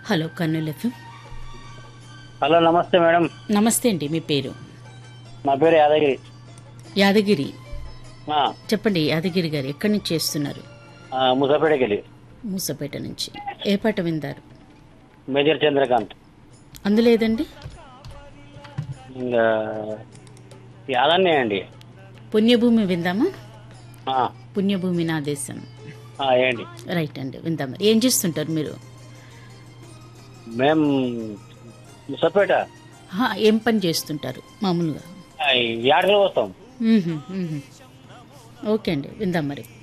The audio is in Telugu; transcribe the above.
Hello Kurnool FM hello namaste madam namaste అండి మీ పేరు నా పేరు యాదగిరి యాదగిరి ఆ, చెప్పండి యాదగిరి గారు ఎక్కడి నుంచి చేస్తున్నారు ఆ, ముసాపేటకి వెళ్ళి మూసపేట నుంచి ఏ పాట విందారు మేజర్ చంద్రకాంత్ అందులేదండి ఇంకా యాదన్నే అండి పుణ్యభూమి విందామా ఆ, పుణ్యభూమి నా దేశం ఆ, ఏండి రైట్ అండి విందాం మరి ఏం చేస్తుంటారు మీరు మేం ముసాపేట హా, ఏం పని చేస్తుంటారు మామూలుగా యాడలో వస్తాం మ్మ్హ, మ్మ్హ. ఓకే అండి విందాం మరి